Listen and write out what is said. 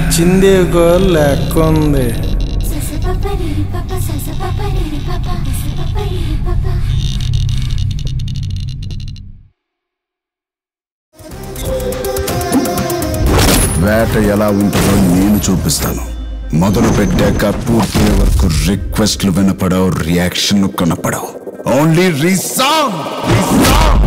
నచ్చింది లెక్క ఉంది వేట ఎలా ఉంటుందో నేను చూపిస్తాను మొదలు పెట్టాక పూర్తి వరకు రిక్వెస్ట్లు వినపడవు రియాక్షన్లు కనపడవు ఓన్లీ రీసాంగ్